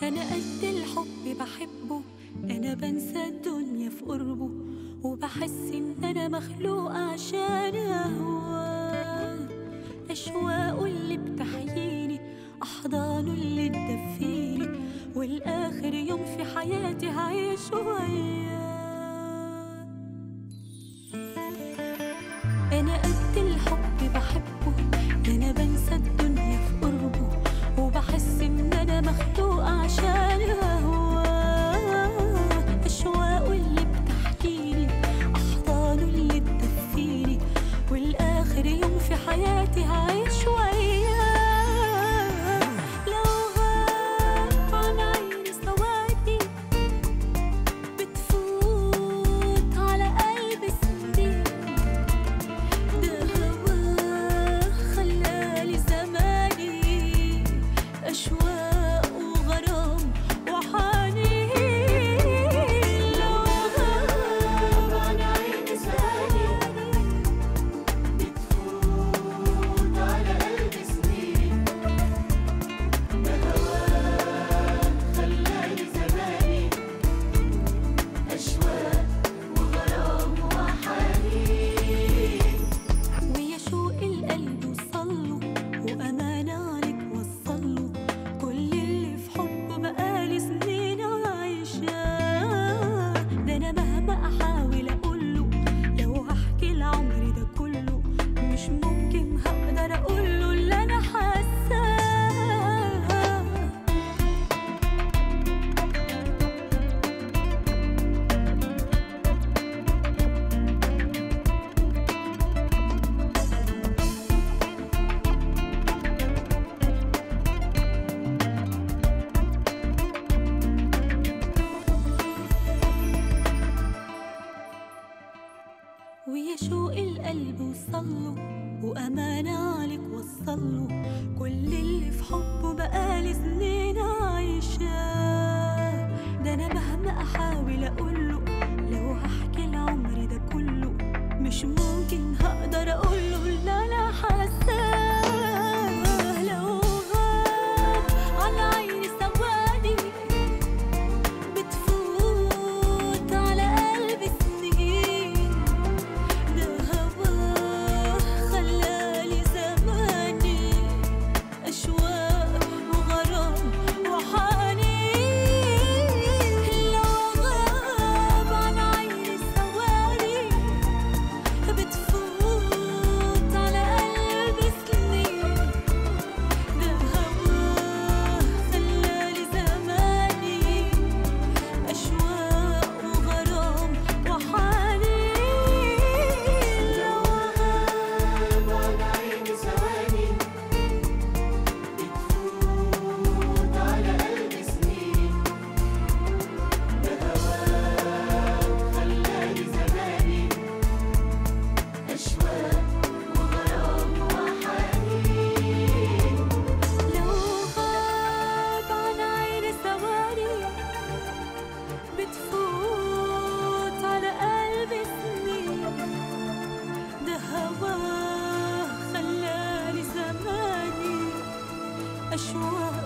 أنا قد الحب بحبه أنا بنسى الدنيا في قربه وبحس إن أنا مخلوقة عشان أهواه أشواقه اللي بتحييني أحضانه اللي تدفيني والآخر يوم في حياتي هعيشه وياه أنا قد الحب بحبه أنا بنسى الدنيا في قربه وبحس إن أنا مخلوقة عشان أهواه أشواقه اللي بتحكيني أحضانه اللي تدفيني والآخر يوم في حياتي هعيش وياه لو غاب عن عيني ثواني بتفوت على قلبي سنين ده هواه خلالي زماني أشواق وغرام وحنين لو غاب عن عيني ثانية بتفوت على قلبي سنين ده هواه خلالي زماني أشواق وغرام وحنين ويا شوق القلب وصله وأمانة عليك وصله كل اللي في حبه بقالي سنين عايشاه ده أنا مهما أحاول أقوله لو هحكي العمر ده كله مش ممكن هقدر أقوله اللي أنا حاساه ويا شوق القلب وصله وأمانة عليك وصله كل اللي في حبه بقالي سنين عايشاه ده أنا مهما أحاول أقوله لو هحكي العمر ده كله مش ممكن هقدر أقوله اللي أنا حاساه لو غاب على عيني ثواني بتفوت على قلبي سنين ده هواه خلالي زماني أشواق وغرام وحنين لو غاب عن عيني ثواني بتفوت على قلبي سنين ده هواه خلالي زماني أشواق وغرام وحنين لو غاب عن عيني ثواني بتفوت على قلبي سنين ده هواه خلالي زماني أشواق وغرام وحنين لو غاب عن عيني ثواني بتفوت على قلبي سنين ده هواه خلاني زماني أشواق